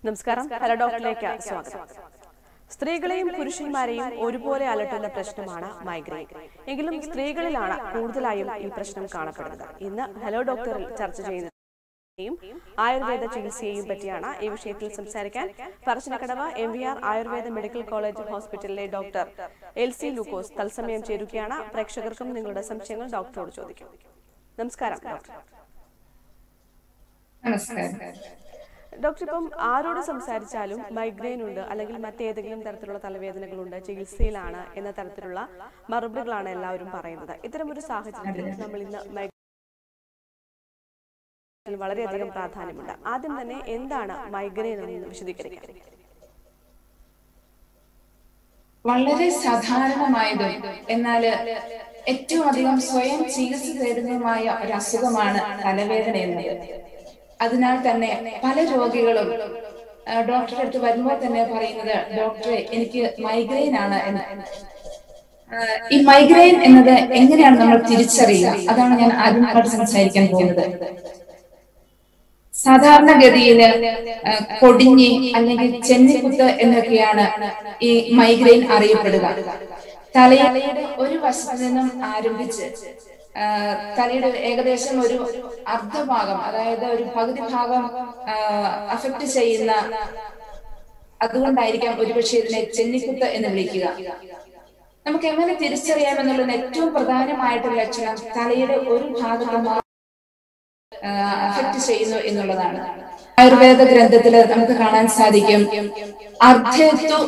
നമസ്കാരം ഹലോ ഡോക്ടറിലേക്ക് സ്വാഗതം സ്ത്രീകളെയും പുരുഷന്മാരെയും ഒരുപോലെ അലട്ടുന്ന പ്രശ്നമാണ് മൈഗ്രെയിൻ എങ്കിലും സ്ത്രീകളിലാണ് കൂടുതലായും ഈ പ്രശ്നം കാണപ്പെടുന്നത് ഇന്ന് ഹലോ ഡോക്ടറിൽ ചർച്ച ചെയ്യുന്നത് ആയുർവേദ ചികിത്സയെയും പറ്റിയാണ് ഈ വിഷയത്തിൽ സംസാരിക്കാൻ Parassinikkadavu M V R Ayurveda medical college ഹോസ്പിറ്റലിലെ ഡോക്ടർ എൽ സി ലൂക്കോസ് തത്സമയം ചേരുകയാണ് പ്രേക്ഷകർക്കും നിങ്ങളുടെ സംശയങ്ങൾ ഡോക്ടറോട് ചോദിക്കും നമസ്കാരം ഡോക്ടർ നമസ്കാരം ഡോക്ടർ ഇപ്പം ആരോട് സംസാരിച്ചാലും മൈഗ്രെയിൻ ഉണ്ട് അല്ലെങ്കിൽ മറ്റേതെങ്കിലും തരത്തിലുള്ള തലവേദനകളുണ്ട് ചികിത്സയിലാണ് എന്ന തരത്തിലുള്ള മറുപടികളാണ് എല്ലാവരും പറയുന്നത് ഇത്തരം ഒരു സാഹചര്യത്തിൽ നമ്മൾ ഇന്ന് മൈഗ്രെയിൻ വളരെയധികം പ്രാധാന്യമുണ്ട് ആദ്യം തന്നെ എന്താണ് മൈഗ്രെയിൻ എന്ന് വിശദീകരിക്കാം വളരെ സാധാരണമായതും എന്നാൽ ഏറ്റവും അധികം സ്വയം ചികിത്സ തേടുന്നതുമായ ഒരു അസുഖമാണ് തലവേദന എന്നത് അതിനാൽ തന്നെ പല രോഗികളും ആ, ഡോക്ടറെ അടുത്ത് വരുമ്പോൾ തന്നെ പറയുന്നത് ഡോക്ടറെ എനിക്ക് മൈഗ്രെയിൻ ആണ് എന്ന് ആ, ഈ മൈഗ്രെയിൻ എന്നത് എങ്ങനെയാണ് നമ്മൾ തിരിച്ചറിയുക അതാണ് ഞാൻ ആദ്യമായിട്ട് സംസാരിക്കാൻ പോകുന്നത് സാധാരണഗതിയിൽ കൊടിഞ്ഞി അല്ലെങ്കിൽ ചെന്നിക്കുത്ത് എന്നൊക്കെയാണ് ഈ മൈഗ്രെയിൻ അറിയപ്പെടുക തലയുടെ ഒരു വശത്ത് നിന്നും ആരംഭിച്ച് ആ, തലയുടെ ഏകദേശം ഒരു അർദ്ധഭാഗം അതായത് ഒരു പകുതി ഭാഗം അഫക്ട് ചെയ്യുന്ന അതുകൊണ്ടായിരിക്കാം ഒരുപക്ഷെ ഇതിനെ ചെന്നിക്കുത്ത് എന്ന് വിളിക്കുക നമുക്ക് എങ്ങനെ തിരിച്ചറിയാമെന്നുള്ളതിന് ഏറ്റവും പ്രധാനമായിട്ടുള്ള ലക്ഷണം തലയുടെ ഒരു ഭാഗത്ത് മാത്രം അഫക്ട് ചെയ്യുന്നു എന്നുള്ളതാണ് ആയുർവേദ ഗ്രന്ഥത്തിൽ നമുക്ക് കാണാൻ സാധിക്കും അർദ്ധത്തു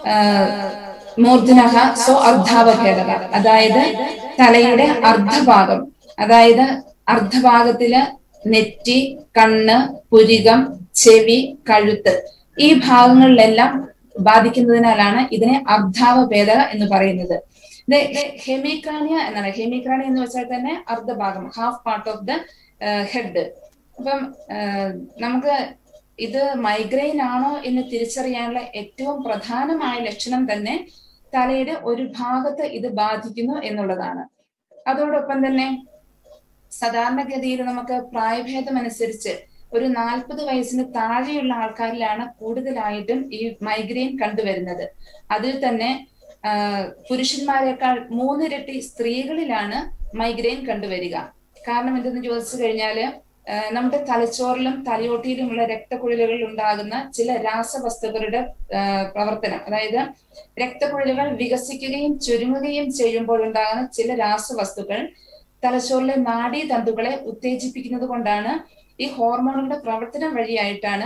മൂർധനഹ സോ അർദ്ധാവഭേദക അതായത് തലയുടെ അർദ്ധഭാഗം അതായത് അർദ്ധഭാഗത്തില് നെറ്റി കണ്ണ് പുരികം ചെവി കഴുത്ത് ഈ ഭാഗങ്ങളിലെല്ലാം ബാധിക്കുന്നതിനാലാണ് ഇതിനെ അർദ്ധാവഭേദക എന്ന് പറയുന്നത് ഇത് ഹെമിക്രാനിയ എന്നാണ് ഹെമിക്രാനിയ എന്ന് വെച്ചാൽ തന്നെ അർദ്ധഭാഗം half part of the head അപ്പം ആഹ് നമുക്ക് ഇത് മൈഗ്രെയിൻ ആണോ എന്ന് തിരിച്ചറിയാനുള്ള ഏറ്റവും പ്രധാനമായ ലക്ഷണം തന്നെ തലയുടെ ഒരു ഭാഗത്ത് ഇത് ബാധിക്കുന്നു എന്നുള്ളതാണ് അതോടൊപ്പം തന്നെ സാധാരണഗതിയിൽ നമുക്ക് പ്രായഭേദം അനുസരിച്ച് ഒരു നാൽപ്പത് വയസ്സിന് താഴെയുള്ള ആൾക്കാരിലാണ് കൂടുതലായിട്ടും ഈ മൈഗ്രെയിൻ കണ്ടുവരുന്നത് അതിൽ തന്നെ ആഹ് പുരുഷന്മാരെക്കാൾ മൂന്നിരട്ടി സ്ത്രീകളിലാണ് മൈഗ്രെയിൻ കണ്ടുവരിക കാരണം എന്തെന്ന് ചോദിച്ചു കഴിഞ്ഞാല് ആഹ് നമ്മുടെ തലച്ചോറിലും തലയോട്ടിയിലുമുള്ള രക്തക്കുഴലുകളിൽ ഉണ്ടാകുന്ന ചില രാസവസ്തുക്കളുടെ ആഹ് പ്രവർത്തനം അതായത് രക്തക്കുഴലുകൾ വികസിക്കുകയും ചുരുങ്ങുകയും ചെയ്യുമ്പോൾ ഉണ്ടാകുന്ന ചില രാസവസ്തുക്കൾ തലച്ചോറിലെ നാഡീതന്തുക്കളെ ഉത്തേജിപ്പിക്കുന്നത് കൊണ്ടാണ് ഈ ഹോർമോണുകളുടെ പ്രവർത്തനം വഴിയായിട്ടാണ്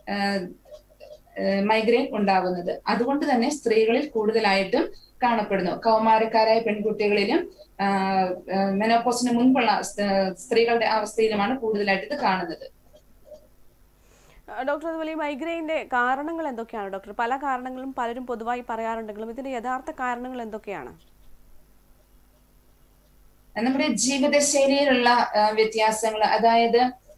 മൈഗ്രെയിൻ ഉണ്ടാകുന്നത് അതുകൊണ്ട് തന്നെ സ്ത്രീകളിൽ കൂടുതലായിട്ടും കാണപ്പെടുന്നു കൗമാരക്കാരായ പെൺകുട്ടികളിലും മെനോപോസിന് മുൻപുള്ള സ്ത്രീകളുടെ അവസ്ഥയിലുമാണ് കൂടുതലായിട്ട് ഇത് കാണുന്നത് ഡോക്ടർ അതുപോലെ ഈ മൈഗ്രെയിന്റെ കാരണങ്ങൾ എന്തൊക്കെയാണ് ഡോക്ടർ പല കാരണങ്ങളും പലരും പൊതുവായി പറയാറുണ്ടെങ്കിലും ഇതിന്റെ യഥാർത്ഥ കാരണങ്ങൾ എന്തൊക്കെയാണ് നമ്മുടെ ജീവിതശൈലിയിലുള്ള വ്യത്യാസങ്ങൾ അതായത്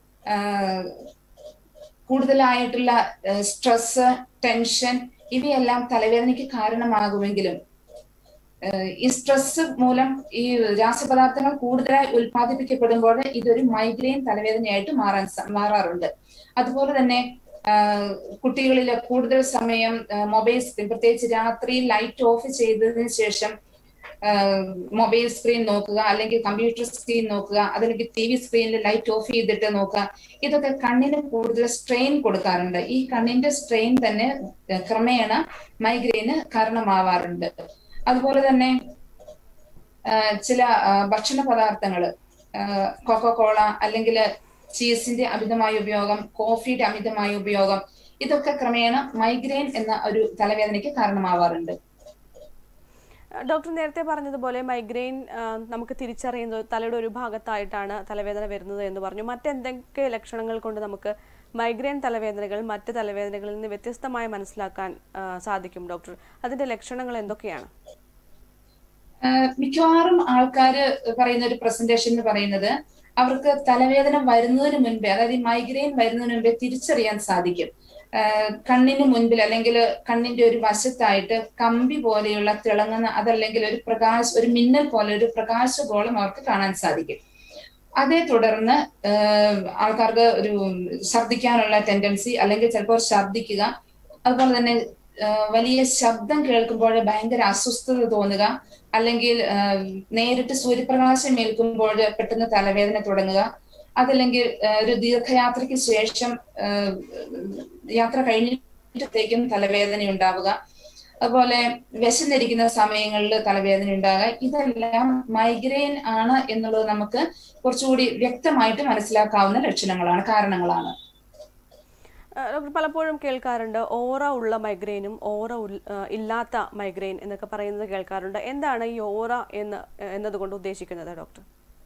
കൂടുതലായിട്ടുള്ള സ്ട്രെസ് ടെൻഷൻ ഇവയെല്ലാം തലവേദനയ്ക്ക് കാരണമാകുമെങ്കിലും ഈ സ്ട്രെസ് മൂലം ഈ രാസപദാർത്ഥങ്ങൾ കൂടുതലായി ഉൽപ്പാദിപ്പിക്കപ്പെടുമ്പോൾ ഇതൊരു മൈഗ്രെയിൻ തലവേദനയായിട്ട് മാറാൻ മാറാറുണ്ട് അതുപോലെ തന്നെ കുട്ടികളിൽ കൂടുതൽ സമയം മൊബൈൽ സ്ക്രീൻ പ്രത്യേകിച്ച് രാത്രി ലൈറ്റ് ഓഫ് ചെയ്തതിനു ശേഷം മൊബൈൽ സ്ക്രീൻ നോക്കുക അല്ലെങ്കിൽ കമ്പ്യൂട്ടർ സ്ക്രീൻ നോക്കുക അതല്ലെങ്കിൽ ടി വി സ്ക്രീനിൽ ലൈറ്റ് ഓഫ് ചെയ്തിട്ട് നോക്കുക ഇതൊക്കെ കണ്ണിന് കൂടുതൽ സ്ട്രെയിൻ കൊടുക്കാറുണ്ട് ഈ കണ്ണിന്റെ സ്ട്രെയിൻ തന്നെ ക്രമേണ മൈഗ്രെയിന് കാരണമാവാറുണ്ട് അതുപോലെ തന്നെ ചില ഭക്ഷണ പദാർത്ഥങ്ങൾ കൊക്കോകോള അല്ലെങ്കിൽ ചീസിന്റെ അമിതമായ ഉപയോഗം കോഫിയുടെ അമിതമായ ഉപയോഗം ഇതൊക്കെ ക്രമേണ മൈഗ്രെയിൻ എന്ന ഒരു തലവേദനയ്ക്ക് കാരണമാവാറുണ്ട് ഡോക്ടർ നേരത്തെ പറഞ്ഞതുപോലെ മൈഗ്രെയിൻ നമുക്ക് തിരിച്ചറിയുന്നത് തലയുടെ ഒരു ഭാഗത്തായിട്ടാണ് തലവേദന വരുന്നത് എന്ന് പറഞ്ഞു മറ്റെന്തൊക്കെ ലക്ഷണങ്ങൾ കൊണ്ട് നമുക്ക് മൈഗ്രെയിൻ തലവേദനകൾ മറ്റ് തലവേദനകളിൽ നിന്ന് വ്യത്യസ്തമായി മനസ്സിലാക്കാൻ സാധിക്കും ഡോക്ടർ അതിന്റെ ലക്ഷണങ്ങൾ എന്തൊക്കെയാണ് മിക്കവാറും ആൾക്കാര് പറയുന്ന ഒരു പ്രസന്റേഷൻ എന്ന് പറയുന്നത് അവർക്ക് തലവേദന വരുന്നതിന് മുൻപേ അതായത് ഈ മൈഗ്രെയിൻ വരുന്നതിന് മുൻപേ തിരിച്ചറിയാൻ സാധിക്കും കണ്ണിന് മുൻപിൽ അല്ലെങ്കിൽ കണ്ണിന്റെ ഒരു വശത്തായിട്ട് കമ്പി പോലെയുള്ള തിളങ്ങുന്ന അതല്ലെങ്കിൽ ഒരു പ്രകാശ ഒരു മിന്നൽ പോലെ ഒരു പ്രകാശഗോളം അവർക്ക് കാണാൻ സാധിക്കും അതേ തുടർന്ന് ആൾക്കാർക്ക് ഒരു ഛർദ്ദിക്കാനുള്ള ടെൻഡൻസി അല്ലെങ്കിൽ ചിലപ്പോൾ ഛർദ്ദിക്കുക അതുപോലെ തന്നെ വലിയ ശബ്ദം കേൾക്കുമ്പോൾ ഭയങ്കര അസ്വസ്ഥത തോന്നുക അല്ലെങ്കിൽ നേരിട്ട് സൂര്യപ്രകാശം ഏൽക്കുമ്പോൾ പെട്ടെന്ന് തലവേദന തുടങ്ങുക അതല്ലെങ്കിൽ ഒരു ദീർഘയാത്രയ്ക്ക് ശേഷം യാത്ര കഴിഞ്ഞിട്ടത്തേക്കും തലവേദന ഉണ്ടാവുക അതുപോലെ വിശന്നിരിക്കുന്ന സമയങ്ങളിൽ തലവേദന ഉണ്ടാകുക ഇതെല്ലാം മൈഗ്രെയിൻ ആണ് എന്നുള്ളത് നമുക്ക് കുറച്ചുകൂടി വ്യക്തമായിട്ട് മനസ്സിലാക്കാവുന്ന ലക്ഷണങ്ങളാണ് കാരണങ്ങളാണ് ഡോക്ടർ പലപ്പോഴും കേൾക്കാറുണ്ട് ഓറ ഉള്ള മൈഗ്രെയിനും ഓറ ഇല്ലാത്ത മൈഗ്രെയിൻ എന്നൊക്കെ പറയുന്നത് കേൾക്കാറുണ്ട് എന്താണ് ഈ ഓറ എന്ന് എന്നതുകൊണ്ട് ഉദ്ദേശിക്കുന്നത് ഡോക്ടർ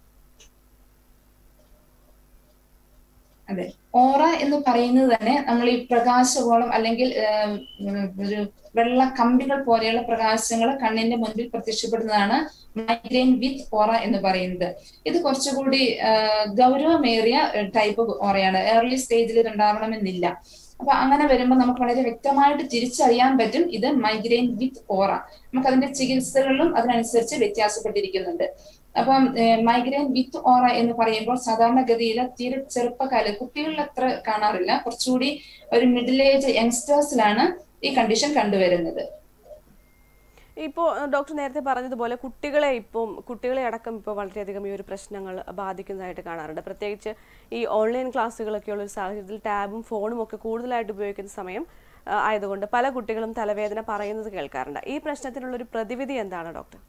അതെ ഓറ എന്ന് പറയുന്നത് തന്നെ നമ്മൾ ഈ പ്രകാശഗോളം അല്ലെങ്കിൽ ഒരു വെള്ള കമ്പികൾ പോലെയുള്ള പ്രകാശങ്ങൾ കണ്ണിന്റെ മുൻപിൽ പ്രത്യക്ഷപ്പെടുന്നതാണ് മൈഗ്രെയിൻ വിത്ത് ഓറ എന്ന് പറയുന്നത് ഇത് കുറച്ചുകൂടി ഗൗരവമേറിയ ടൈപ്പ് ഓറയാണ് ഏർലി സ്റ്റേജിൽ ഇത് ഉണ്ടാവണമെന്നില്ല അപ്പൊ അങ്ങനെ വരുമ്പോൾ നമുക്ക് വളരെ വ്യക്തമായിട്ട് തിരിച്ചറിയാൻ പറ്റും ഇത് മൈഗ്രെയിൻ വിത്ത് ഓറ നമുക്ക് അതിന്റെ ചികിത്സകളിലും അതിനനുസരിച്ച് വ്യത്യാസപ്പെട്ടിരിക്കുന്നുണ്ട് അപ്പം മൈഗ്രെയിൻ വിത്ത് ഓറ എന്ന് പറയുമ്പോൾ സാധാരണഗതിയിൽ തീരെ ചെറുപ്പക്കാര് കുട്ടികളിൽ അത്ര കാണാറില്ല കുറച്ചുകൂടി ഒരു മിഡിൽ ഏജ് യങ്സ്റ്റേഴ്സിലാണ് ഈ കണ്ടീഷൻ കണ്ടുവരുന്നത് ഇപ്പോൾ ഡോക്ടർ നേരത്തെ പറഞ്ഞതുപോലെ കുട്ടികളെ ഇപ്പം കുട്ടികളെ അടക്കം ഇപ്പോൾ വളരെയധികം ഈ ഒരു പ്രശ്നങ്ങൾ ബാധിക്കുന്നതായിട്ട് കാണാറുണ്ട് പ്രത്യേകിച്ച് ഈ ഓൺലൈൻ ക്ലാസ്സുകളൊക്കെ ഉള്ള ഒരു സാഹചര്യത്തിൽ ടാബും ഫോണും ഒക്കെ കൂടുതലായിട്ട് ഉപയോഗിക്കുന്ന സമയം ആയതുകൊണ്ട് പല കുട്ടികളും തലവേദന പറയുന്നത് കേൾക്കാറുണ്ട് ഈ പ്രശ്നത്തിനുള്ള ഒരു പ്രതിവിധി എന്താണ് ഡോക്ടർ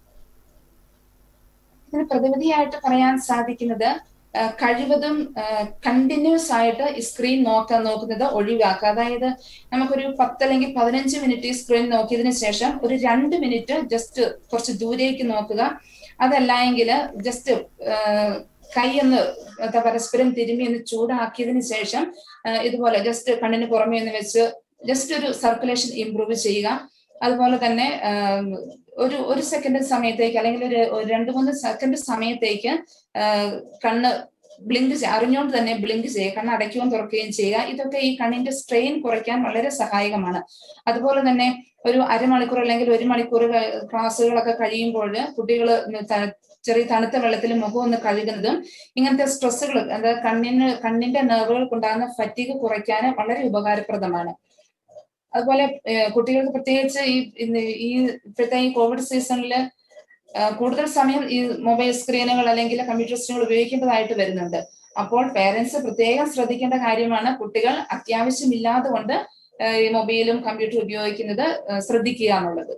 ഇതിന് പ്രതിവിധിയായിട്ട് പറയാൻ സാധിക്കുന്നത് കഴിവതും കണ്ടിന്യൂസ് ആയിട്ട് ഈ സ്ക്രീൻ നോക്കാൻ നോക്കുന്നത് ഒഴിവാക്കുക അതായത് നമുക്കൊരു പത്ത് അല്ലെങ്കിൽ പതിനഞ്ച് മിനിറ്റ് ഈ സ്ക്രീൻ നോക്കിയതിനു ശേഷം ഒരു രണ്ട് മിനിറ്റ് ജസ്റ്റ് കുറച്ച് ദൂരേക്ക് നോക്കുക അതല്ല എങ്കിൽ ജസ്റ്റ് കൈ ഒന്ന് പരസ്പരം തിരുമ്മി ഒന്ന് ചൂടാക്കിയതിന് ശേഷം ഇതുപോലെ ജസ്റ്റ് കണ്ണിന് പുറമേ ഒന്ന് വെച്ച് ജസ്റ്റ് ഒരു സർക്കുലേഷൻ ഇംപ്രൂവ് ചെയ്യുക അതുപോലെ തന്നെ ഒരു ഒരു സെക്കൻഡ് സമയത്തേക്ക് അല്ലെങ്കിൽ ഒരു രണ്ട് മൂന്ന് സെക്കൻഡ് സമയത്തേക്ക് കണ്ണ് ബ്ലിങ്ക് അറിഞ്ഞുകൊണ്ട് തന്നെ ബ്ലിങ്ക് ചെയ്യുക കണ്ണ് അടയ്ക്കുകയും തുറക്കുകയും ചെയ്യുക ഇതൊക്കെ ഈ കണ്ണിന്റെ സ്ട്രെയിൻ കുറയ്ക്കാൻ വളരെ സഹായകമാണ് അതുപോലെ തന്നെ ഒരു അരമണിക്കൂർ അല്ലെങ്കിൽ ഒരു മണിക്കൂർ ക്ലാസ്സുകളൊക്കെ കഴിയുമ്പോൾ കുട്ടികൾ ചെറിയ തണുത്ത വെള്ളത്തിൽ മുഖം ഒന്ന് കഴുകുന്നതും ഇങ്ങനത്തെ സ്ട്രെസ്സുകൾ അതായത് കണ്ണിന് കണ്ണിന്റെ നെർവുകൾക്കുണ്ടാകുന്ന ഫറ്റിഗ് കുറയ്ക്കാൻ വളരെ ഉപകാരപ്രദമാണ് അതുപോലെ കുട്ടികൾക്ക് പ്രത്യേകിച്ച് ഈ ഈ ഇപ്പോഴത്തെ ഈ കോവിഡ് സീസണിൽ കൂടുതൽ സമയം ഈ മൊബൈൽ സ്ക്രീനുകൾ അല്ലെങ്കിൽ കമ്പ്യൂട്ടർ സ്ക്രീനുകൾ ഉപയോഗിക്കേണ്ടതായിട്ട് വരുന്നുണ്ട് അപ്പോൾ പേരൻസ് പ്രത്യേകം ശ്രദ്ധിക്കേണ്ട കാര്യമാണ് കുട്ടികൾ അത്യാവശ്യമില്ലാതെ കൊണ്ട് ഈ മൊബൈലും കമ്പ്യൂട്ടറും ഉപയോഗിക്കുന്നത് ശ്രദ്ധിക്കുക എന്നുള്ളത്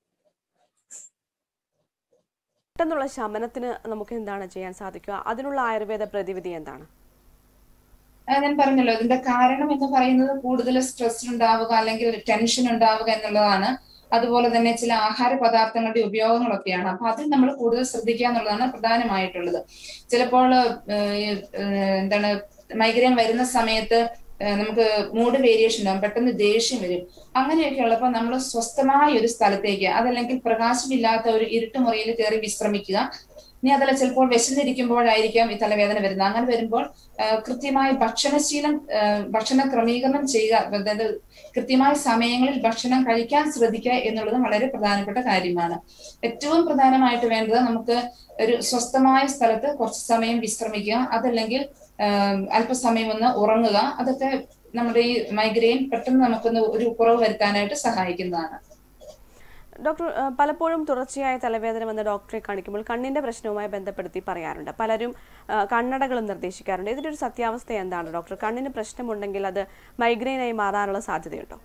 പെട്ടെന്നുള്ള ശമനത്തിന് നമുക്ക് എന്താണ് ചെയ്യാൻ സാധിക്കുക അതിനുള്ള ആയുർവേദ പ്രതിവിധി എന്താണ് ഞാൻ പറഞ്ഞല്ലോ ഇതിന്റെ കാരണം എന്ന് പറയുന്നത് കൂടുതൽ സ്ട്രെസ് ഉണ്ടാവുക അല്ലെങ്കിൽ ടെൻഷൻ ഉണ്ടാവുക എന്നുള്ളതാണ് അതുപോലെ തന്നെ ചില ആഹാര പദാർത്ഥങ്ങളുടെ ഉപയോഗങ്ങളൊക്കെയാണ് അപ്പൊ അതിൽ നമ്മൾ കൂടുതൽ ശ്രദ്ധിക്കുക എന്നുള്ളതാണ് പ്രധാനമായിട്ടുള്ളത് ചിലപ്പോൾ എന്താണ് മൈഗ്രെയിൻ വരുന്ന സമയത്ത് നമുക്ക് മൂഡ് വേരിയേഷൻ ഉണ്ടാകും പെട്ടെന്ന് ദേഷ്യം വരും അങ്ങനെയൊക്കെ ഉള്ളപ്പോൾ നമ്മൾ സ്വസ്ഥമായ ഒരു സ്ഥലത്തേക്ക് അതല്ലെങ്കിൽ പ്രകാശമില്ലാത്ത ഒരു ഇരുട്ടുമുറിയിൽ കയറി വിശ്രമിക്കുക ഇനി അതല്ല ചിലപ്പോൾ വിശന്നിരിക്കുമ്പോഴായിരിക്കാം ഈ തലവേദന വരുന്നത് അങ്ങനെ വരുമ്പോൾ കൃത്യമായ ഭക്ഷണശീലം ഭക്ഷണ ക്രമീകരണം ചെയ്യുക അതായത് കൃത്യമായ സമയങ്ങളിൽ ഭക്ഷണം കഴിക്കാൻ ശ്രദ്ധിക്കുക എന്നുള്ളത് വളരെ പ്രധാനപ്പെട്ട കാര്യമാണ് ഏറ്റവും പ്രധാനമായിട്ട് വേണ്ടത് നമുക്ക് ഒരു സ്വസ്ഥമായ സ്ഥലത്ത് കുറച്ച് സമയം വിശ്രമിക്കുക അതല്ലെങ്കിൽ അല്പസമയം ഒന്ന് ഉറങ്ങുക അതൊക്കെ നമ്മുടെ ഈ മൈഗ്രെയിൻ പെട്ടെന്ന് നമുക്കൊന്ന് ഒരു കുറവ് വരുത്താനായിട്ട് സഹായിക്കുന്നതാണ് ഡോക്ടർ പലപ്പോഴും തുടർച്ചയായ തലവേദന വന്ന ഡോക്ടറെ കാണിക്കുമ്പോൾ കണ്ണിന്റെ പ്രശ്നവുമായി ബന്ധപ്പെടുത്തി പറയാറുണ്ട് പലരും കണ്ണടകളും നിർദ്ദേശിക്കാറുണ്ട് ഇതിന്റെ ഒരു സത്യാവസ്ഥ എന്താണ് ഡോക്ടർ കണ്ണിന് പ്രശ്നമുണ്ടെങ്കിൽ അത് മൈഗ്രെയിനായി മാറാനുള്ള സാധ്യതയുണ്ടോ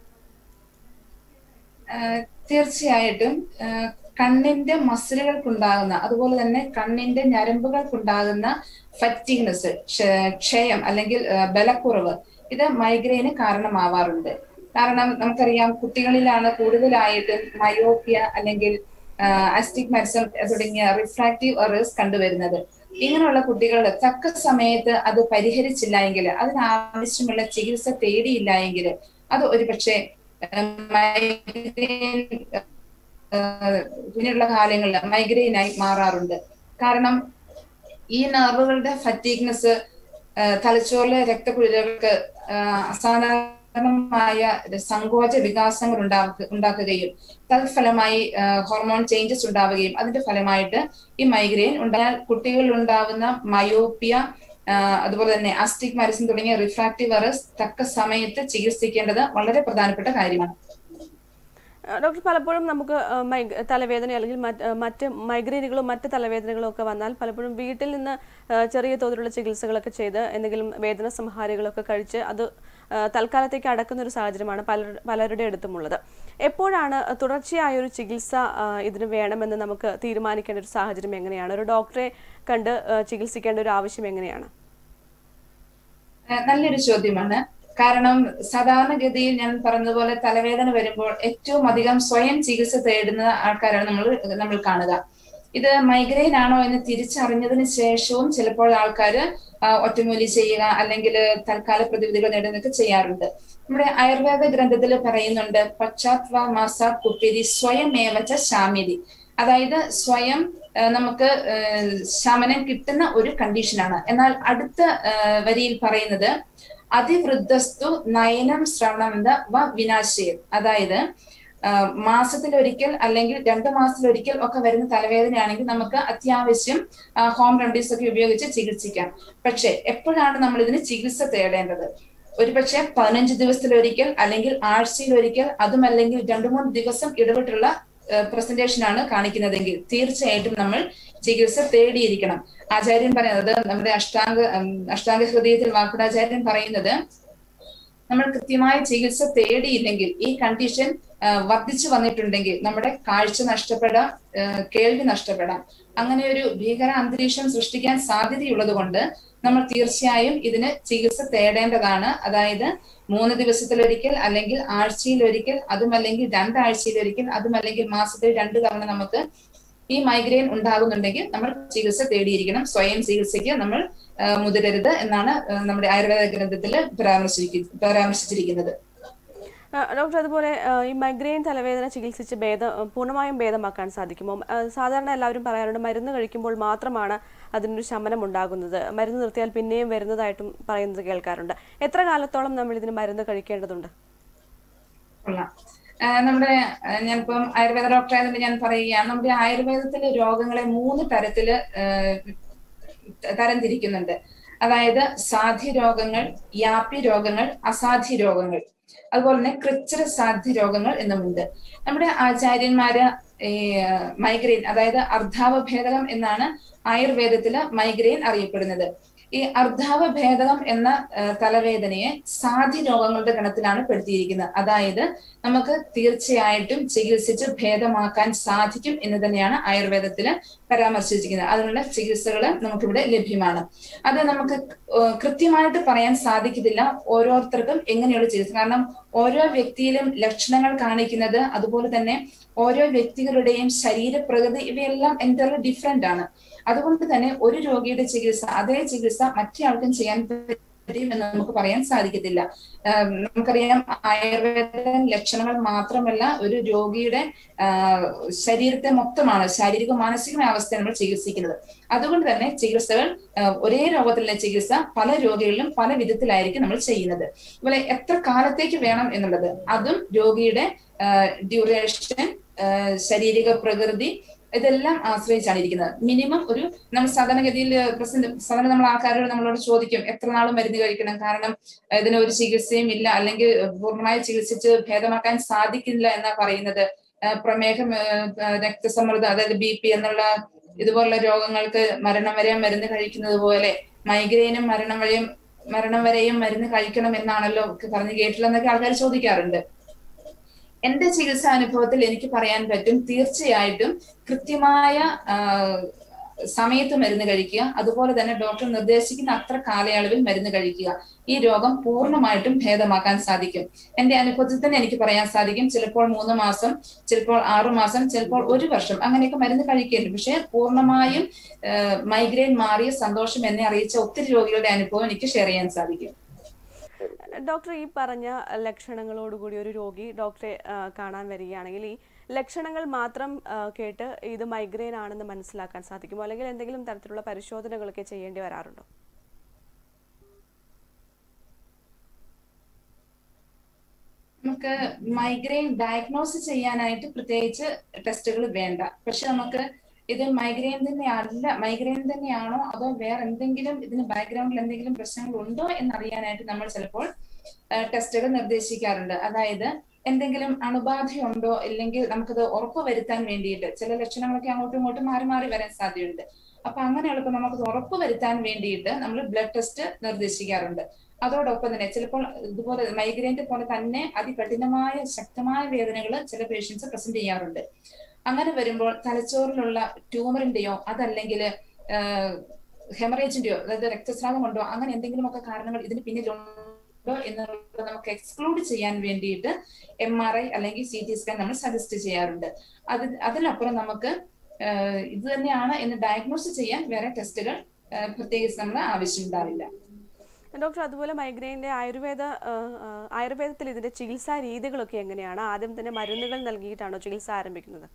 തീർച്ചയായിട്ടും കണ്ണിന്റെ മസിലുകൾക്കുണ്ടാകുന്ന അതുപോലെ തന്നെ കണ്ണിന്റെ ഞരമ്പുകൾക്കുണ്ടാകുന്ന ഫറ്റിഗ്നെസ് ക്ഷയം അല്ലെങ്കിൽ ബലക്കുറവ് ഇത് മൈഗ്രെയിന് കാരണമാവാറുണ്ട് കാരണം നമുക്കറിയാം കുട്ടികളിലാണ് കൂടുതലായിട്ടും മയോപ്പിയ അല്ലെങ്കിൽ അസ്റ്റിഗ്മാറ്റിസം തുടങ്ങിയ റിഫ്രാക്റ്റീവ് എറേഴ്സ് കണ്ടുവരുന്നത് ഇങ്ങനെയുള്ള കുട്ടികൾ തക്ക സമയത്ത് അത് പരിഹരിച്ചില്ല എങ്കിൽ അതിനാവശ്യമുള്ള ചികിത്സ തേടിയില്ല എങ്കിൽ അത് ഒരുപക്ഷെ മൈഗ്രെയിൻ പിന്നീടുള്ള കാലങ്ങളിൽ മൈഗ്രെയിനായി മാറാറുണ്ട് കാരണം ഈ നെർവുകളുടെ ഫറ്റീഗ്നെസ് തലച്ചോറിലെ രക്തക്കുഴലുകൾക്ക് അസാധാരണ കാരണമായ സങ്കോച വികാസങ്ങൾ ഉണ്ടാക്കുക ഉണ്ടാക്കുകയും തൽഫലമായി ഹോർമോൺ ചേഞ്ചസ് ഉണ്ടാവുകയും അതിന്റെ ഫലമായിട്ട് ഈ മൈഗ്രെയിൻ ഉണ്ടായാൽ കുട്ടികളിൽ ഉണ്ടാവുന്ന മയോപ്പിയ അതുപോലെ തന്നെ അസ്റ്റിഗ്മാരിസം തുടങ്ങിയ റിഫ്രാക്റ്റീവ് എറസ് തക്ക സമയത്ത് ചികിത്സിക്കേണ്ടത് വളരെ പ്രധാനപ്പെട്ട കാര്യമാണ് ഡോക്ടർ പലപ്പോഴും നമുക്ക് മൈ- തലവേദന അല്ലെങ്കിൽ മറ്റ് മറ്റ് മൈഗ്രെയിനുകളും മറ്റ് തലവേദനകളും ഒക്കെ വന്നാൽ പലപ്പോഴും വീട്ടിൽ നിന്ന് ആ, ചെറിയ തോതിലുള്ള ചികിത്സകളൊക്കെ ചെയ്ത് എന്തെങ്കിലും വേദന സംഹാരികളൊക്കെ കഴിച്ച് അത് ആ, തൽക്കാലത്തേക്ക് അടക്കുന്ന ഒരു സാഹചര്യമാണ് പല പലരുടെ അടുത്തുമുള്ളത് എപ്പോഴാണ് തുടർച്ചയായ ഒരു ചികിത്സ ആ, ഇതിന് വേണമെന്ന് നമുക്ക് തീരുമാനിക്കേണ്ട ഒരു സാഹചര്യം എങ്ങനെയാണ് ഒരു ഡോക്ടറെ കണ്ട് ആ, ചികിത്സിക്കേണ്ട ഒരു ആവശ്യം എങ്ങനെയാണ് ഏഹ് നല്ലൊരു ചോദ്യമാണ് കാരണം സാധാരണഗതിയിൽ ഞാൻ പറഞ്ഞതുപോലെ തലവേദന വരുമ്പോൾ ഏറ്റവും അധികം സ്വയം ചികിത്സ തേടുന്ന ആൾക്കാരാണ് നമ്മൾ നമ്മൾ കാണുക ഇത് മൈഗ്രെയിൻ ആണോ എന്ന് തിരിച്ചറിഞ്ഞതിന് ശേഷവും ചിലപ്പോൾ ആൾക്കാർ ഒറ്റമൂലി ചെയ്യുക അല്ലെങ്കിൽ തൽക്കാല പ്രതിവിധികൾ നേടുന്നതൊക്കെ ചെയ്യാറുണ്ട് നമ്മുടെ ആയുർവേദ ഗ്രന്ഥത്തിൽ പറയുന്നുണ്ട് പശ്ചാത്വ മാസാത് കുപ്പിരി സ്വയം ഏവച്ച ശാമ്യതി അതായത് സ്വയം ഏഹ് നമുക്ക് ഏഹ് ശമനം കിട്ടുന്ന ഒരു കണ്ടീഷനാണ് എന്നാൽ അടുത്ത ഏഹ് വരിയിൽ പറയുന്നത് അതിവൃദ്ധസ്തു നയനം ശ്രവണമെന്ന വ വിനാശയം അതായത് ആഹ് മാസത്തിലൊരിക്കൽ അല്ലെങ്കിൽ രണ്ട് മാസത്തിലൊരിക്കൽ ഒക്കെ വരുന്ന തലവേദനയാണെങ്കിൽ നമുക്ക് അത്യാവശ്യം ഹോം റെമഡീസ് ഒക്കെ ഉപയോഗിച്ച് ചികിത്സിക്കാം പക്ഷെ എപ്പോഴാണ് നമ്മൾ ഇതിന് ചികിത്സ തേടേണ്ടത് ഒരുപക്ഷെ പതിനഞ്ച് ദിവസത്തിലൊരിക്കൽ അല്ലെങ്കിൽ ആഴ്ചയിലൊരിക്കൽ അതുമല്ലെങ്കിൽ രണ്ടു മൂന്ന് ദിവസം ഇടവിട്ടുള്ള പ്രസന്റേഷൻ ആണ് കാണിക്കുന്നതെങ്കിൽ തീർച്ചയായിട്ടും നമ്മൾ ചികിത്സ തേടിയിരിക്കണം ആചാര്യൻ പറയുന്നത് നമ്മുടെ അഷ്ടാംഗ ഉം, അഷ്ടാംഗ ഹൃദയത്തിൽ വാക്കുടാചാര്യൻ പറയുന്നത് നമ്മൾ കൃത്യമായ ചികിത്സ തേടിയില്ലെങ്കിൽ ഈ കണ്ടീഷൻ വർദ്ധിച്ചു വന്നിട്ടുണ്ടെങ്കിൽ നമ്മുടെ കാഴ്ച നഷ്ടപ്പെടാം ആ, കേൾവി നഷ്ടപ്പെടാം അങ്ങനെ ഒരു ഭീകര അന്തരീക്ഷം സൃഷ്ടിക്കാൻ സാധ്യതയുള്ളത് കൊണ്ട് നമ്മൾ തീർച്ചയായും ഇതിന് ചികിത്സ തേടേണ്ടതാണ് അതായത് മൂന്ന് ദിവസത്തിലൊരിക്കൽ അല്ലെങ്കിൽ ആഴ്ചയിലൊരിക്കൽ അതുമല്ലെങ്കിൽ രണ്ടാഴ്ചയിലൊരിക്കൽ അതുമല്ലെങ്കിൽ മാസത്തിൽ രണ്ട് തവണ നമുക്ക് ഈ മൈഗ്രെയിൻ ഉണ്ടാകുന്നുണ്ടെങ്കിൽ നമ്മൾ ചികിത്സ തേടിയിരിക്കണം സ്വയം ചികിത്സയ്ക്ക് നമ്മൾ ആ, മുതിരരുത് എന്നാണ് ആ, നമ്മുടെ ആയുർവേദ ഗ്രന്ഥത്തിൽ പരാമർശിക്ക പരാമർശിച്ചിരിക്കുന്നത് ആ, ഡോക്ടർ അതുപോലെ ആ, ഈ മൈഗ്രെയിൻ തലവേദന ചികിത്സിച്ച് ഭേദം പൂർണ്ണമായും ഭേദമാക്കാൻ സാധിക്കുമോ ആ, സാധാരണ എല്ലാവരും പറയാറുണ്ട് മരുന്ന് കഴിക്കുമ്പോൾ മാത്രമാണ് അതിനൊരു ശമനം ഉണ്ടാകുന്നത് മരുന്ന് നിർത്തിയാൽ പിന്നെയും വരുന്നതായിട്ടും പറയുന്നത് കേൾക്കാറുണ്ട് എത്ര കാലത്തോളം നമ്മൾ ഇതിന് മരുന്ന് കഴിക്കേണ്ടതുണ്ട് കൊള്ളാം ആ, നമ്മുടെ ആ, ഞാനിപ്പം ആയുർവേദ ഡോക്ടർ ആയതുകൊണ്ട് ഞാൻ പറയുകയാണ് നമ്മുടെ ആയുർവേദത്തിലെ രോഗങ്ങളെ മൂന്ന് തരത്തില് ആ, തരം തിരിക്കുന്നുണ്ട് അതായത് സാധ്യ രോഗങ്ങൾ യാപി രോഗങ്ങൾ അസാധ്യ രോഗങ്ങൾ അതുപോലെ തന്നെ കൃച്ഛ്ര സാധ്യ രോഗങ്ങൾ എന്നുമുണ്ട് നമ്മുടെ ആചാര്യന്മാര് ഈ മൈഗ്രെയിൻ അതായത് അർദ്ധാവഭേദകം എന്നാണ് ആയുർവേദത്തില് മൈഗ്രെയിൻ അറിയപ്പെടുന്നത് ഈ അർദ്ധാവഭേദകം എന്ന ആ, തലവേദനയെ സാധ്യ രോഗങ്ങളുടെ ഗണത്തിലാണ് പെടുത്തിയിരിക്കുന്നത് അതായത് നമുക്ക് തീർച്ചയായിട്ടും ചികിത്സിച്ച് ഭേദമാക്കാൻ സാധിക്കും എന്ന് തന്നെയാണ് ആയുർവേദത്തിൽ പരാമർശിച്ചിരിക്കുന്നത് അതിനുള്ള ചികിത്സകൾ നമുക്കിവിടെ ലഭ്യമാണ് അത് നമുക്ക് ഏഹ് കൃത്യമായിട്ട് പറയാൻ സാധിക്കത്തില്ല ഓരോരുത്തർക്കും എങ്ങനെയുള്ള ചികിത്സ കാരണം ഓരോ വ്യക്തിയിലും ലക്ഷണങ്ങൾ കാണിക്കുന്നത് അതുപോലെ തന്നെ ഓരോ വ്യക്തികളുടെയും ശരീരപ്രകൃതി ഇവയെല്ലാം എൻ്റർലി ഡിഫറെന്റ് ആണ് അതുകൊണ്ട് തന്നെ ഒരു രോഗിയുടെ ചികിത്സ അതേ ചികിത്സ മറ്റേ ആൾക്കും ചെയ്യാൻ പറ്റും എന്ന് നമുക്ക് പറയാൻ സാധിക്കത്തില്ല ആം, നമുക്കറിയാം ആയുർവേദ ലക്ഷണങ്ങൾ മാത്രമല്ല ഒരു രോഗിയുടെ ആ, ശരീരത്തെ മൊത്തമാണ് ശാരീരിക മാനസികമായ അവസ്ഥ നമ്മൾ ചികിത്സിക്കുന്നത് അതുകൊണ്ട് തന്നെ ചികിത്സകൾ ആ, ഒരേ രോഗത്തിലുള്ള ചികിത്സ പല രോഗികളിലും പല വിധത്തിലായിരിക്കും നമ്മൾ ചെയ്യുന്നത് അതുപോലെ എത്ര കാലത്തേക്ക് വേണം എന്നുള്ളത് അതും രോഗിയുടെ ഡ്യൂറേഷൻ ശാരീരിക പ്രകൃതി ഇതെല്ലാം ആശ്രയിച്ചാണ് ഇരിക്കുന്നത് മിനിമം ഒരു നമ്മൾ സാധാരണഗതിയിൽ പ്രസന്റ് സാധാരണ നമ്മൾ ആൾക്കാരോട് നമ്മളോട് ചോദിക്കും എത്ര നാൾ മരുന്ന് കഴിക്കണം കാരണം ഇതിന് ഒരു ചികിത്സയും ഇല്ല അല്ലെങ്കിൽ പൂർണ്ണമായി ചികിത്സിച്ച് ഭേദമാക്കാൻ സാധിക്കില്ല എന്നാ പറയുന്നത് ആ, പ്രമേഹം ആ, രക്തസമ്മർദ്ദം അതായത് ബി പി എന്നുള്ള ഇതുപോലുള്ള രോഗങ്ങൾക്ക് മരണം വരെ മരുന്ന് കഴിക്കുന്നത് പോലെ മൈഗ്രെയിനും മരണം വരെയും മരണം വരെയും മരുന്ന് കഴിക്കണം എന്നാണല്ലോ ഒക്കെ പറഞ്ഞ് കേട്ടില്ലെന്നൊക്കെ ആൾക്കാർ ചോദിക്കാറുണ്ട് എന്റെ ചികിത്സാ അനുഭവത്തിൽ എനിക്ക് പറയാൻ പറ്റും തീർച്ചയായിട്ടും കൃത്യമായ ആ, സമയത്ത് മരുന്ന് കഴിക്കുക അതുപോലെ തന്നെ ഡോക്ടർ നിർദ്ദേശിക്കുന്ന അത്ര കാലയളവിൽ മരുന്ന് കഴിക്കുക ഈ രോഗം പൂർണ്ണമായിട്ടും ഭേദമാക്കാൻ സാധിക്കും എന്റെ അനുഭവത്തിൽ തന്നെ എനിക്ക് പറയാൻ സാധിക്കും ചിലപ്പോൾ മൂന്ന് മാസം ചിലപ്പോൾ ആറു മാസം ചിലപ്പോൾ ഒരു വർഷം അങ്ങനെയൊക്കെ മരുന്ന് കഴിക്കേണ്ടി പക്ഷെ പൂർണ്ണമായും മൈഗ്രെയിൻ മാറിയ സന്തോഷം എന്നെ അറിയിച്ച ഒത്തിരി രോഗികളുടെ അനുഭവം എനിക്ക് ഷെയർ ചെയ്യാൻ സാധിക്കും ഡോക്ടർ ഈ പറഞ്ഞ ലക്ഷണങ്ങളോടുകൂടി ഒരു രോഗി ഡോക്ടറെ ആ, കാണാൻ വരികയാണെങ്കിൽ ഈ ലക്ഷണങ്ങൾ മാത്രം ആ, കേട്ട് ഇത് മൈഗ്രെയിൻ ആണെന്ന് മനസ്സിലാക്കാൻ സാധിക്കുമോ അല്ലെങ്കിൽ എന്തെങ്കിലും തരത്തിലുള്ള പരിശോധനകളൊക്കെ ചെയ്യേണ്ടി വരാറുണ്ടോ നമുക്ക് മൈഗ്രെയിൻ ഡയഗ്നോസ് ചെയ്യാനായിട്ട് പ്രത്യേകിച്ച് ടെസ്റ്റുകൾ വേണ്ട പക്ഷെ നമുക്ക് ഇത് മൈഗ്രെയിൻ തന്നെ അല്ല മൈഗ്രെയിൻ തന്നെയാണോ അതോ വേറെ എന്തെങ്കിലും ഇതിന് ബാക്ക്ഗ്രൗണ്ടിൽ എന്തെങ്കിലും പ്രശ്നങ്ങൾ ഉണ്ടോ എന്നറിയാനായിട്ട് നമ്മൾ ചിലപ്പോൾ ടെസ്റ്റുകൾ നിർദ്ദേശിക്കാറുണ്ട് അതായത് എന്തെങ്കിലും അണുബാധയുണ്ടോ ഇല്ലെങ്കിൽ നമുക്കത് ഉറപ്പ് വരുത്താൻ വേണ്ടിയിട്ട് ചില ലക്ഷണങ്ങളൊക്കെ അങ്ങോട്ടും ഇങ്ങോട്ടും മാറി മാറി വരാൻ സാധ്യതയുണ്ട് അപ്പൊ അങ്ങനെയുള്ളപ്പോൾ നമുക്കത് ഉറപ്പ് വരുത്താൻ വേണ്ടിയിട്ട് നമ്മൾ ബ്ലഡ് ടെസ്റ്റ് നിർദ്ദേശിക്കാറുണ്ട് അതോടൊപ്പം തന്നെ ചിലപ്പോൾ ഇതുപോലെ മൈഗ്രെയിന്റെ പോലെ തന്നെ അതികഠിനമായ ശക്തമായ വേദനകൾ ചില പേഷ്യൻസ് പ്രസന്റ് ചെയ്യാറുണ്ട് അങ്ങനെ വരുമ്പോൾ തലച്ചോറിലുള്ള ട്യൂമറിന്റെയോ അതല്ലെങ്കിൽ ഹെമറേജിന്റെയോ അതായത് രക്തസ്രാവം കൊണ്ടോ അങ്ങനെ എന്തെങ്കിലുമൊക്കെ കാരണങ്ങൾ ഇതിന് പിന്നിലുണ്ടോ എന്നുള്ളത് നമുക്ക് എക്സ്ക്ലൂഡ് ചെയ്യാൻ വേണ്ടിയിട്ട് എം ആർ ഐ അല്ലെങ്കിൽ സി ടി സ്കാൻ നമ്മൾ സജസ്റ്റ് ചെയ്യാറുണ്ട് അത് അതിനപ്പുറം നമുക്ക് ഇത് തന്നെയാണ് എന്ന് ഡയഗ്നോസ് ചെയ്യാൻ വേറെ ടെസ്റ്റുകൾ പ്രത്യേകിച്ച് നമ്മൾ ആവശ്യമുണ്ടാവില്ല ഡോക്ടർ അതുപോലെ മൈഗ്രെയിൻ്റെ ആയുർവേദ ആയുർവേദത്തിൽ ഇതിന്റെ ചികിത്സാ രീതികളൊക്കെ എങ്ങനെയാണ് ആദ്യം തന്നെ മരുന്നുകൾ നൽകിയിട്ടാണോ ചികിത്സ ആരംഭിക്കുന്നത്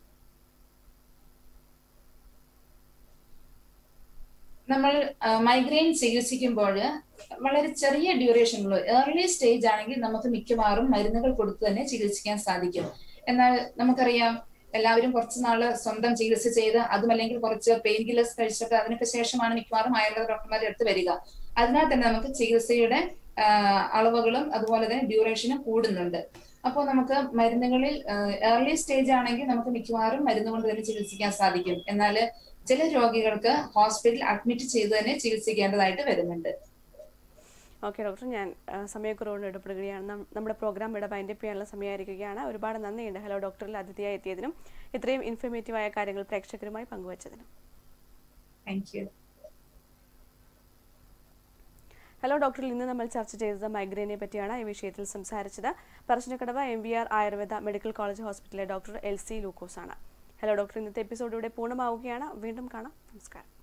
നമ്മൾ മൈഗ്രെയിൻ ചികിത്സിക്കുമ്പോൾ വളരെ ചെറിയ ഡ്യൂറേഷനുള്ള ഏർലി സ്റ്റേജ് ആണെങ്കിൽ നമുക്ക് മിക്കവാറും മരുന്നുകൾ കൊടുത്തു തന്നെ ചികിത്സിക്കാൻ സാധിക്കും എന്നാൽ നമുക്കറിയാം എല്ലാവരും കുറച്ച് നാള് സ്വന്തം ചികിത്സ ചെയ്ത് അതുമല്ലെങ്കിൽ കുറച്ച് പെയിൻ കില്ലേഴ്സ് കഴിച്ചിട്ട് അതിനൊക്കെ ശേഷമാണ് മിക്കവാറും ആയുർവേദ ഡോക്ടർമാരുടെ അടുത്ത് വരിക അതിനാൽ തന്നെ നമുക്ക് ചികിത്സയുടെ അളവുകളും അതുപോലെ തന്നെ ഡ്യൂറേഷനും കൂടുന്നുണ്ട് അപ്പോൾ നമുക്ക് മരുന്നുകളിൽ ഏർലി സ്റ്റേജ് ആണെങ്കിൽ നമുക്ക് മിക്കവാറും മരുന്ന് കൊണ്ട് തന്നെ ചികിത്സിക്കാൻ സാധിക്കും എന്നാൽ ചില രോഗികൾക്ക് ഹോസ്പിറ്റലിൽ അഡ്മിറ്റ് ചെയ്ത് തന്നെ ചികിത്സിക്കേണ്ടതായിട്ട് വരുന്നുണ്ട് ഓക്കെ ഡോക്ടർ ഞാൻ സമയക്കുറവുകൊണ്ട് ഇടപെടുകയാണ് നമ്മുടെ പ്രോഗ്രാം ഇവിടെ വൈൻഡപ്പ് ചെയ്യാനുള്ള സമയമായിരിക്കുകയാണ് ഒരുപാട് നന്ദിയുണ്ട് ഹലോ ഡോക്ടറിൽ അതിഥിയായി എത്തിയതിനും ഇത്രയും ഇൻഫർമേറ്റീവായ കാര്യങ്ങൾ പ്രേക്ഷകരുമായി പങ്കുവച്ചതിനും താങ്ക് യു ഹലോ ഡോക്ടറിൽ ഇന്ന് നമ്മൾ ചർച്ച ചെയ്തത് മൈഗ്രെയിനെ പറ്റിയാണ് ഈ വിഷയത്തിൽ സംസാരിച്ചത് Parassinikkadavu M V R Ayurveda medical college ഹോസ്പിറ്റലിലെ ഡോക്ടർ എൽ സി ലൂക്കോസ് ആണ് ഹലോ ഡോക്ടർ ഇന്നത്തെ എപ്പിസോഡ് ഇവിടെ പൂർണ്ണമാവുകയാണ് വീണ്ടും കാണാം നമസ്കാരം